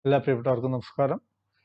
എല്ലാ പ്രിയപ്പെട്ടവർക്കും നമസ്കാരം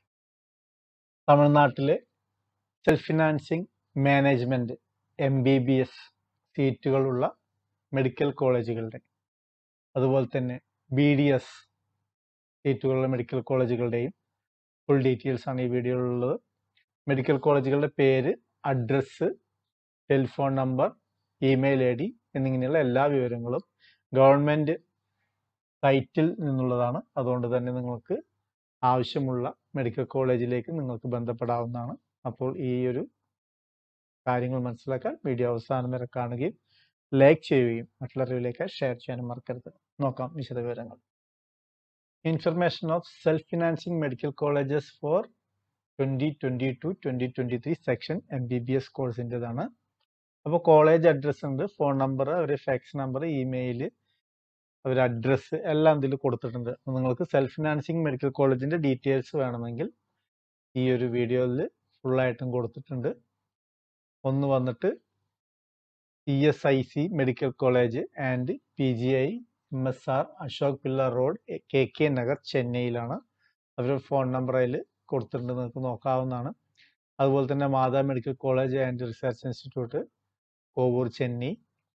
തമിഴ്നാട്ടിലെ self financing management M B B S സീറ്റുകളുള്ള മെഡിക്കൽ കോളേജുകളുടെ അതുപോലെ തന്നെ ബി ഡി എസ് സീറ്റുകളുള്ള മെഡിക്കൽ കോളേജുകളുടെയും ഫുൾ ഡീറ്റെയിൽസ് ആണ് ഈ വീഡിയോയിലുള്ളത് മെഡിക്കൽ കോളേജുകളുടെ പേര് address telephone number email I D എന്നിങ്ങനെയുള്ള എല്ലാ വിവരങ്ങളും ഗവൺമെന്റ് സൈറ്റിൽ നിന്നുള്ളതാണ് അതുകൊണ്ട് തന്നെ നിങ്ങൾക്ക് ആവശ്യമുള്ള മെഡിക്കൽ കോളേജിലേക്ക് നിങ്ങൾക്ക് ബന്ധപ്പെടാവുന്നതാണ് അപ്പോൾ ഈ ഒരു കാര്യങ്ങൾ മനസ്സിലാക്കാൻ വീഡിയോ അവസാനം വരെ കാണുകയും ലൈക്ക് ചെയ്യുകയും മറ്റുള്ളവരിലേക്ക് ഷെയർ ചെയ്യാനും മറക്കരുത് നോക്കാം വിശദവിവരങ്ങൾ information of self financing medical colleges for twenty twenty two twenty twenty three section M B B S കോഴ്സിൻ്റെതാണ് അപ്പോൾ കോളേജ് അഡ്രസ്സ് ഉണ്ട് ഫോൺ നമ്പർ ഒരു ഫാക്സ് നമ്പർ ഇമെയിൽ ഒരു അഡ്രസ്സ് എല്ലാം ഇതിൽ കൊടുത്തിട്ടുണ്ട് അപ്പോൾ നിങ്ങൾക്ക് സെൽഫ് ഫിനാൻസിങ് മെഡിക്കൽ കോളേജിന്റെ ഡീറ്റെയിൽസ് വേണമെങ്കിൽ ഈ ഒരു വീഡിയോയിൽ ഫുള്ളായിട്ടും കൊടുത്തിട്ടുണ്ട് ഒന്ന് വന്നിട്ട് E S I C medical college and P G I M S R Ashok Pillai road K K Nagar ചെന്നൈയിലാണ് അവരുടെ ഫോൺ നമ്പർ അതിൽ കൊടുത്തിട്ടുണ്ട് നിങ്ങൾക്ക് നോക്കാവുന്നതാണ് അതുപോലെ തന്നെ Mata medical college and research institute Kovur Chennai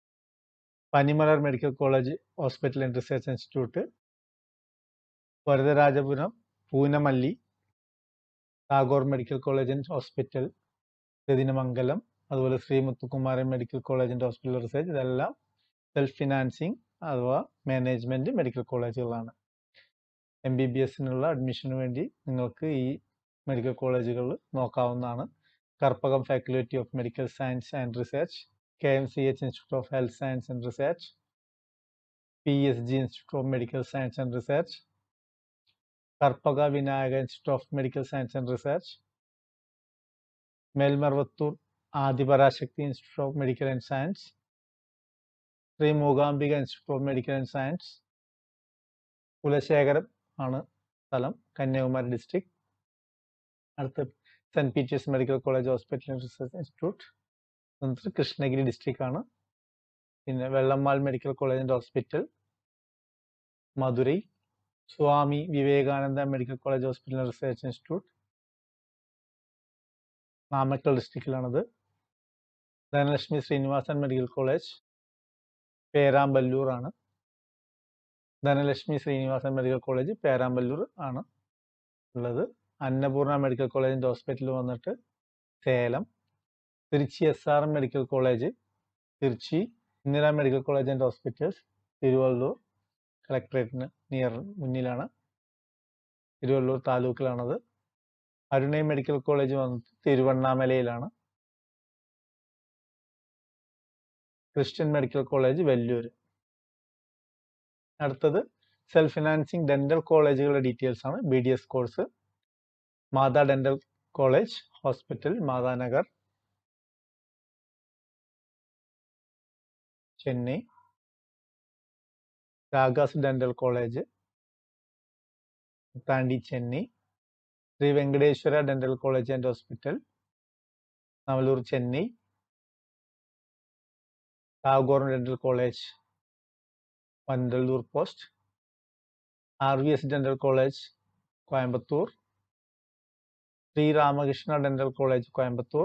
Panimalar medical college hospital and research institute Varadharajapuram Poonamallee Tagore medical college and hospital Rathinamangalam അതുപോലെ Sri Muthukumaran medical college and hospital research ഇതെല്ലാം സെൽഫ് ഫിനാൻസിങ് അഥവാ മാനേജ്മെന്റ് മെഡിക്കൽ കോളേജുകളാണ് എം ബി ബി എസിനുള്ള അഡ്മിഷന് വേണ്ടി നിങ്ങൾക്ക് ഈ മെഡിക്കൽ കോളേജുകൾ നോക്കാവുന്നതാണ് Karpagam faculty of medical science and research K M C H institute of health science and research P S G institute of medical science and research Karpaga Vinayaka institute of medical science and research Melmaruvathur Adiparasakthi institute of medical and science Sri Mookambika institute of medical and science Kulasekharam ആണ് സ്ഥലം Kanyakumari district അടുത്ത് saint Peter's medical college hospital and research institute എന്നിട്ട് Krishnagiri district ആണ് പിന്നെ Vellammal medical college and hospital Madurai Swami Vivekananda medical college hospital and research institute Namakkal ഡിസ്ട്രിക്റ്റിലാണത് Dhanalakshmi Srinivasan medical college Perambalur ആണ് Dhanalakshmi Srinivasan medical college Perambalur ആണ് ഉള്ളത് Annapoorna medical college and hospital വന്നിട്ട് Salem Trichy S R M medical college Trichy Indira medical college and hospitals Thiruvallur കളക്ടറേറ്റിന് near മുന്നിലാണ് തിരുവള്ളൂർ താലൂക്കിലാണത് അരുണൈ മെഡിക്കൽ കോളേജ് വന്നിട്ട് തിരുവണ്ണാമലയിലാണ് ക്രിസ്ത്യൻ മെഡിക്കൽ കോളേജ് വെല്ലൂർ അടുത്തത് സെൽഫ് ഫിനാൻസിങ് ഡെന്റൽ കോളേജുകളുടെ ഡീറ്റെയിൽസ് ആണ് B D S course Mata dental college hospital Mathanagar Chennai ragas dental college താണ്ടി Chennai Sri Venkateswara dental college and hospital Navalur Chennai Tagore dental college Vandalur post R V S dental college Coimbatore Sri Ramakrishna dental college Coimbatore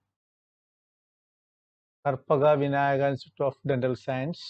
Karpaga Vinayaka institute of dental science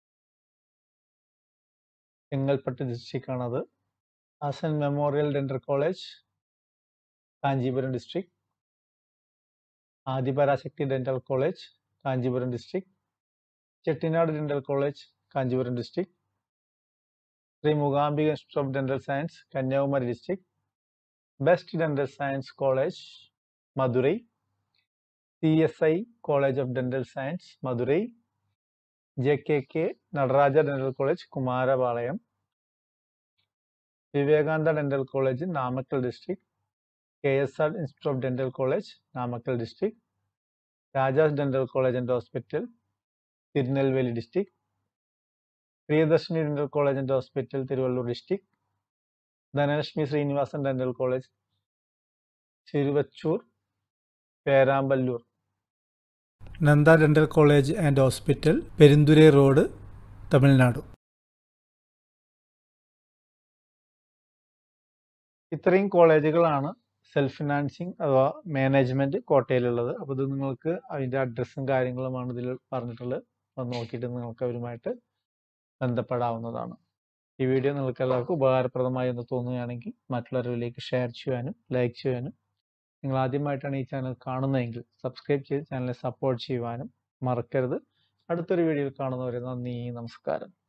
Chengalpattu district ആണത് Hassan memorial dental college Kanchipuram district Adiparasakthi dental college Kanchipuram district Chettinad dental college Kanchipuram district Sri Mookambika institute of dental science Kanyakumari district best dental science college Madurai C S I college of dental science Madurai J K K Nataraja dental college Kumarapalayam Vivekananda dental college Namakkal district K S R institute of dental college Namakkal district Rajas dental college and hospital Tirunelveli district Priyadarshini dental college and hospital Thiruvallur district Dhanalakshmi Srinivasan dental college Thiruvachur Perambalur Nandha dental college and hospital Perundurai road Tamil Nadu ഇത്രയും കോളേജുകളാണ് self financing അഥവാ management കോട്ടയിലുള്ളത് അപ്പോൾ ഇത് നിങ്ങൾക്ക് അതിന്റെ അഡ്രസ്സും കാര്യങ്ങളുമാണ് ഇതിൽ പറഞ്ഞിട്ടുള്ളത് അത് നോക്കിയിട്ട് നിങ്ങൾക്ക് അവരുമായിട്ട് ബന്ധപ്പെടാവുന്നതാണ് ഈ വീഡിയോ നിങ്ങൾക്ക് എല്ലാവർക്കും ഉപകാരപ്രദമായി എന്ന് തോന്നുകയാണെങ്കിൽ മറ്റുള്ളവരിലേക്ക് ഷെയർ ചെയ്യാനും ലൈക്ക് ചെയ്യാനും നിങ്ങൾ ആദ്യമായിട്ടാണ് ഈ ചാനൽ കാണുന്നതെങ്കിൽ സബ്സ്ക്രൈബ് ചെയ്ത് ചാനലിനെ സപ്പോർട്ട് ചെയ്യുവാനും മറക്കരുത് അടുത്തൊരു വീഡിയോയിൽ കാണുന്നവരെ നന്ദി നമസ്കാരം